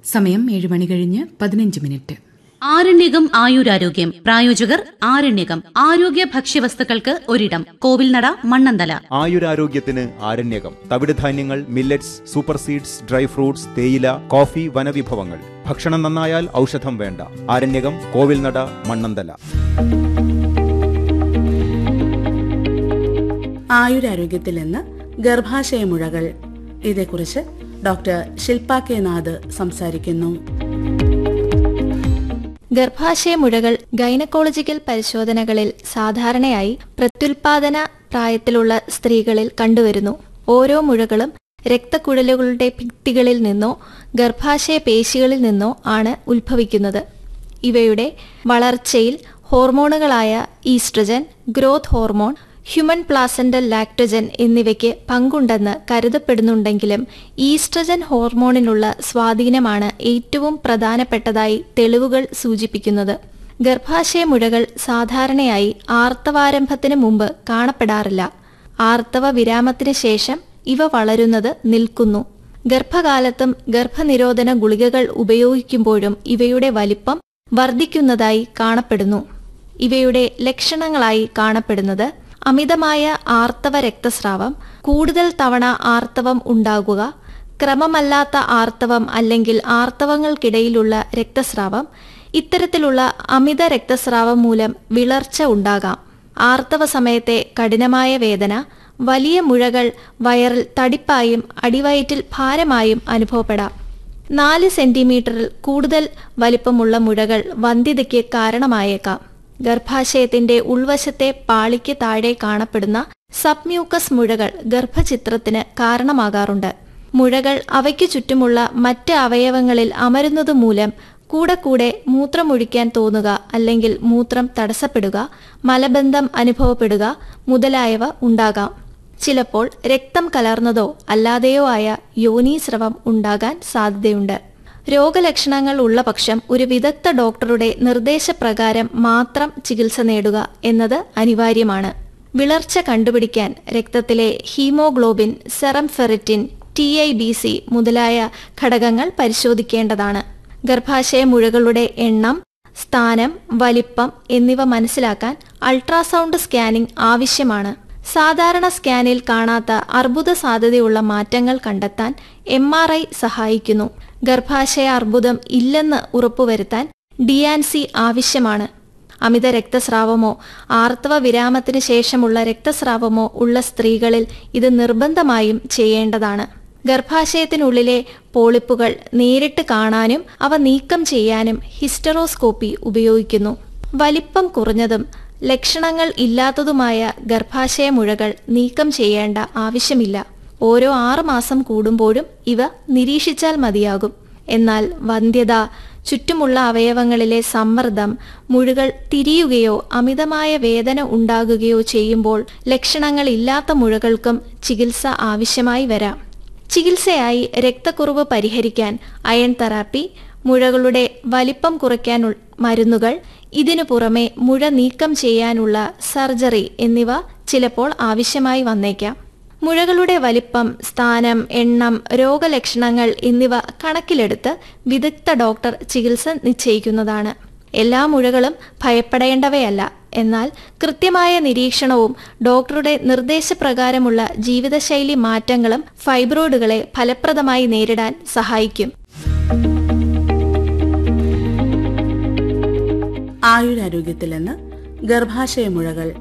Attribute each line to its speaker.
Speaker 1: സമയം ഏഴ് മണി കഴിഞ്ഞ് പതിനഞ്ച് മിനിറ്റ്
Speaker 2: ആരണ്യകം ആയുരാരോഗ്യം പ്രായോജകർ ആരണ്യകം ആരോഗ്യ ഭക്ഷ്യവസ്തുക്കൾക്ക് ഒരിടം കോവിൽനട മണ്ണന്തല
Speaker 3: ആയുരാരോഗ്യത്തിന് ആരണ്യകം തവിടുധാന്യങ്ങൾ millets super seeds dry fruits തേയില കോഫി വനവിഭവങ്ങൾ ഭക്ഷണം നന്നായാൽ ഔഷധം വേണ്ട ആരണ്യകം കോവിൽനട മണ്ണന്തല
Speaker 4: ആയുരാരോഗ്യത്തിൽ നിന്ന് ഗർഭാശയമുഴകൾ ഇതേക്കുറിച്ച് ഡോക്ടർ ശില്പ കെ നാഥ് സംസാരിക്കുന്നു
Speaker 5: ഗർഭാശയമുഴകൾ ഗൈനക്കോളജിക്കൽ പരിശോധനകളിൽ സാധാരണയായി പ്രത്യുൽപാദന പ്രായത്തിലുള്ള സ്ത്രീകളിൽ കണ്ടുവരുന്നു ഓരോ മുഴകളും രക്തക്കുഴലുകളുടെ ഭിത്തികളിൽ നിന്നോ ഗർഭാശയ പേശികളിൽ നിന്നോ ആണ് ഉത്ഭവിക്കുന്നത് ഇവയുടെ വളർച്ചയിൽ ഹോർമോണുകളായ oestrogen growth hormone human placental lactogen എന്നിവയ്ക്ക് പങ്കുണ്ടെന്ന് കരുതപ്പെടുന്നുണ്ടെങ്കിലും ഈസ്ട്രജൻ ഹോർമോണിനുള്ള സ്വാധീനമാണ് ഏറ്റവും പ്രധാനപ്പെട്ടതായി തെളിവുകൾ സൂചിപ്പിക്കുന്നത് ഗർഭാശയ മുഴകൾ സാധാരണയായി ആർത്തവാരംഭത്തിന് മുമ്പ് കാണപ്പെടാറില്ല ആർത്തവ വിരാമത്തിന് ശേഷം ഇവ വളരുന്നത് നിൽക്കുന്നു ഗർഭകാലത്തും ഗർഭനിരോധന ഗുളികകൾ ഉപയോഗിക്കുമ്പോഴും ഇവയുടെ വലിപ്പം വർദ്ധിക്കുന്നതായി കാണപ്പെടുന്നു ഇവയുടെ ലക്ഷണങ്ങളായി കാണപ്പെടുന്നത് അമിതമായ ആർത്തവ രക്തസ്രാവം കൂടുതൽ തവണ ആർത്തവം ഉണ്ടാകുക ക്രമമല്ലാത്ത ആർത്തവം അല്ലെങ്കിൽ ആർത്തവങ്ങൾക്കിടയിലുള്ള രക്തസ്രാവം ഇത്തരത്തിലുള്ള അമിത രക്തസ്രാവം മൂലം വിളർച്ച ഉണ്ടാകാം ആർത്തവ സമയത്തെ കഠിനമായ വേദന വലിയ മുഴകൾ വയറിൽ തടിപ്പായും അടിവയറ്റിൽ ഭാരമായും അനുഭവപ്പെടാം നാല് സെന്റിമീറ്ററിൽ കൂടുതൽ വലിപ്പമുള്ള മുഴകൾ വന്ധ്യതയ്ക്ക് കാരണമായേക്കാം ഗർഭാശയത്തിന്റെ ഉൾവശത്തെ പാളിക്ക് താഴെ കാണപ്പെടുന്ന സബ്മ്യൂക്കസ് മുഴകൾ ഗർഭചിത്രത്തിന് കാരണമാകാറുണ്ട് മുഴകൾ അവയ്ക്കു ചുറ്റുമുള്ള മറ്റ് അവയവങ്ങളിൽ അമരുന്നത് മൂലം കൂടെ കൂടെ മൂത്രമൊഴിക്കാൻ തോന്നുക അല്ലെങ്കിൽ മൂത്രം തടസ്സപ്പെടുക മലബന്ധം അനുഭവപ്പെടുക മുതലായവ ഉണ്ടാകാം ചിലപ്പോൾ രക്തം കലർന്നതോ അല്ലാതെയോ ആയ യോനീസ്രവം ഉണ്ടാകാൻ സാധ്യതയുണ്ട് രോഗലക്ഷണങ്ങൾ ഉള്ള പക്ഷം ഒരു വിദഗ്ധ ഡോക്ടറുടെ നിർദ്ദേശപ്രകാരം മാത്രം ചികിത്സ നേടുക എന്നത് അനിവാര്യമാണ് വിളർച്ച കണ്ടുപിടിക്കാൻ രക്തത്തിലെ haemoglobin serum ferritin T I B C മുതലായ ഘടകങ്ങൾ പരിശോധിക്കേണ്ടതാണ് ഗർഭാശയ മുഴകളുടെ എണ്ണം സ്ഥാനം വലിപ്പം എന്നിവ മനസ്സിലാക്കാൻ അൾട്രാസൗണ്ട് സ്കാനിംഗ് ആവശ്യമാണ് സാധാരണ സ്കാനിൽ കാണാത്ത അർബുദ സാധ്യതയുള്ള മാറ്റങ്ങൾ കണ്ടെത്താൻ എം ആർ ഐ സഹായിക്കുന്നു ഗർഭാശയ അർബുദം ഇല്ലെന്ന് ഉറപ്പുവരുത്താൻ ഡിയാൻസി ആവശ്യമാണ് അമിത രക്തസ്രാവമോ ആർത്തവ വിരാമത്തിന് ശേഷമുള്ള രക്തസ്രാവമോ ഉള്ള സ്ത്രീകളിൽ ഇത് നിർബന്ധമായും ചെയ്യേണ്ടതാണ് ഗർഭാശയത്തിനുള്ളിലെ പോളിപ്പുകൾ നേരിട്ട് കാണാനും അവ നീക്കം ചെയ്യാനും ഹിസ്റ്ററോസ്കോപ്പി ഉപയോഗിക്കുന്നു വലിപ്പം കുറഞ്ഞതും ലക്ഷണങ്ങൾ ഇല്ലാത്തതുമായ ഗർഭാശയ മുഴകൾ നീക്കം ചെയ്യേണ്ട ആവശ്യമില്ല ഓരോ ആറു മാസം കൂടുമ്പോഴും ഇവ നിരീക്ഷിച്ചാൽ മതിയാകും എന്നാൽ വന്ധ്യത ചുറ്റുമുള്ള അവയവങ്ങളിലെ സമ്മർദ്ദം മുഴുകൾ തിരിയുകയോ അമിതമായ വേദന ഉണ്ടാകുകയോ ചെയ്യുമ്പോൾ ലക്ഷണങ്ങൾ ഇല്ലാത്ത മുഴകൾക്കും ചികിത്സ ആവശ്യമായി വരാം ചികിത്സയായി രക്തക്കുറവ് പരിഹരിക്കാൻ അയൺ തെറാപ്പി മുഴകളുടെ വലിപ്പം കുറയ്ക്കാൻ മരുന്നുകൾ ഇതിനു പുറമെ മുഴ നീക്കം ചെയ്യാനുള്ള സർജറി എന്നിവ ചിലപ്പോൾ ആവശ്യമായി വന്നേക്കാം മുഴകളുടെ വലിപ്പം സ്ഥാനം എണ്ണം രോഗലക്ഷണങ്ങൾ എന്നിവ കണക്കിലെടുത്ത് വിദഗ്ധ ഡോക്ടർ ചികിത്സ നിശ്ചയിക്കുന്നതാണ് എല്ലാ മുഴകളും ഭയപ്പെടേണ്ടവയല്ല എന്നാൽ കൃത്യമായ നിരീക്ഷണവും ഡോക്ടറുടെ നിർദ്ദേശപ്രകാരമുള്ള ജീവിതശൈലി മാറ്റങ്ങളും ഫൈബ്രോയിഡുകളെ ഫലപ്രദമായി നേരിടാൻ സഹായിക്കും
Speaker 4: ആയുരാരോഗ്യത്തിൽ നിന്ന് ഗർഭാശയമുഴകൾ